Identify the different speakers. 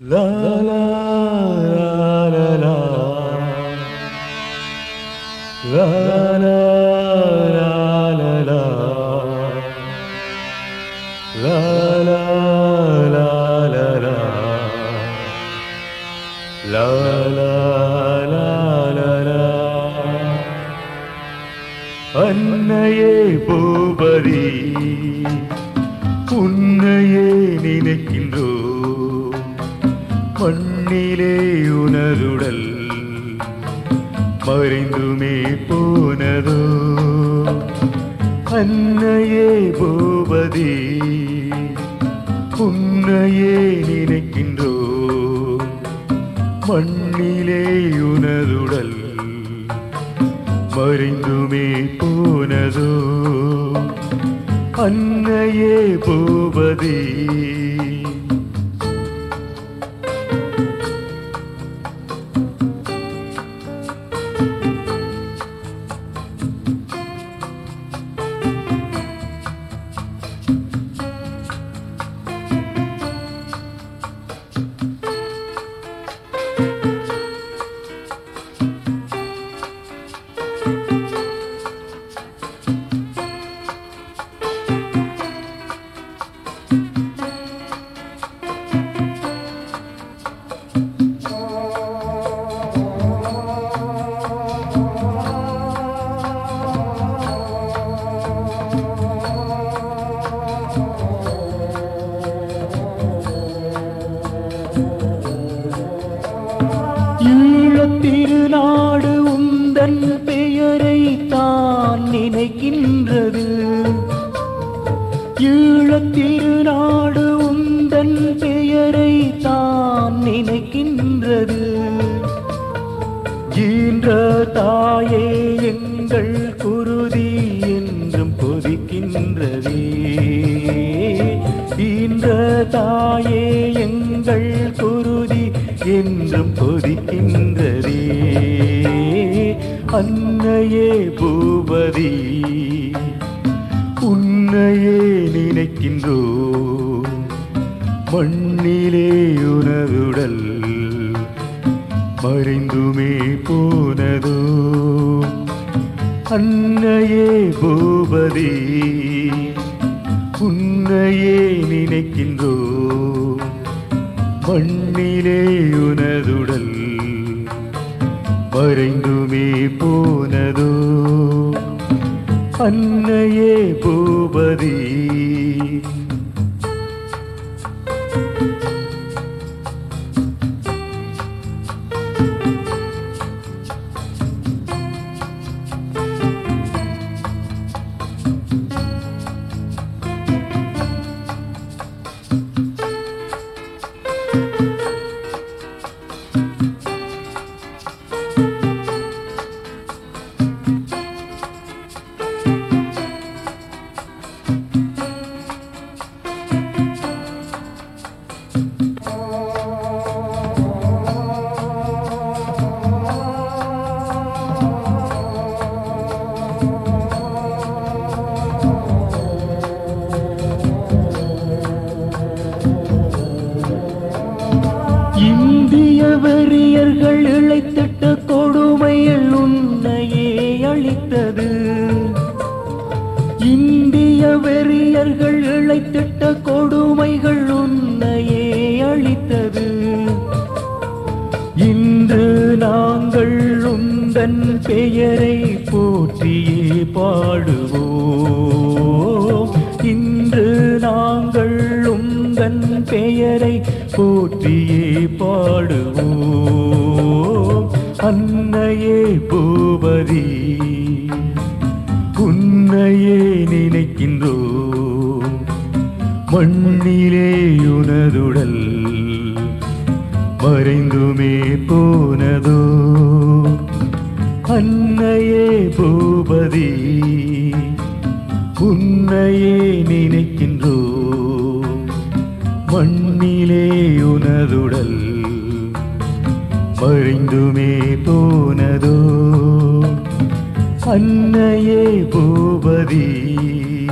Speaker 1: La la la la la La la la la la La la la la la La la la la la அன்னையே பூபதி உன்னையே நினைக்கின்றோம் மண்ணிலே உனதுடல் மறைந்துமே போனதோ அன்னையே பூபதி உன்னையே நினைக்கின்றோம் மண்ணிலே உனதுடல் மறைந்துமே போனதோ அன்னையே பூபதி ஈழத் திருநாடு உந்தன் பெயரை தான் நினைக்கின்றது ஈழத் திருநாடு உந்தன் பெயரை தான் நினைக்கின்றது ஈன்ற தாயே எங்கள் குருதி என்றும் கொதிக்கின்றதே ஈன்ற தாயே எங்கள் குருதி என்றும் கொதிக்கின்றதே அன்னையே பூபதி உன்னையே நினைக்கின்றோம் மண்ணிலே உனதுடல் மறைந்துமே போனதோ அன்னையே பூபதி உன்னையே நினைக்கின்றோ மண்ணிலே உனதுடல் மறைந்துமே போனதோ அன்னையே பூபதி இந்திய வெறியர்கள் இழைத்திட்ட கொடுமைகள் உன்னையே அளித்தது இந்திய வெறியர்கள் இழைத்திட்ட கொடுமைகள் உன்னையே அளித்தது இன்று நாங்கள் உந்தன் பெயரை போற்றியே பாடுவோம் இன்று நாங்கள் உந்தன் பெயரை போற்றியே பாடுவோம் அன்னையே பூபதி உன்னையே நினைக்கின்றோம் மண்ணிலே உனதுடல் மறைந்துமே போனதோ அன்னையே பூபதி உன்னையே நினைக்கின்றோ மண்ணிலே உனதுடல் மறைந்துமே போனதோ அன்னையே பூபதி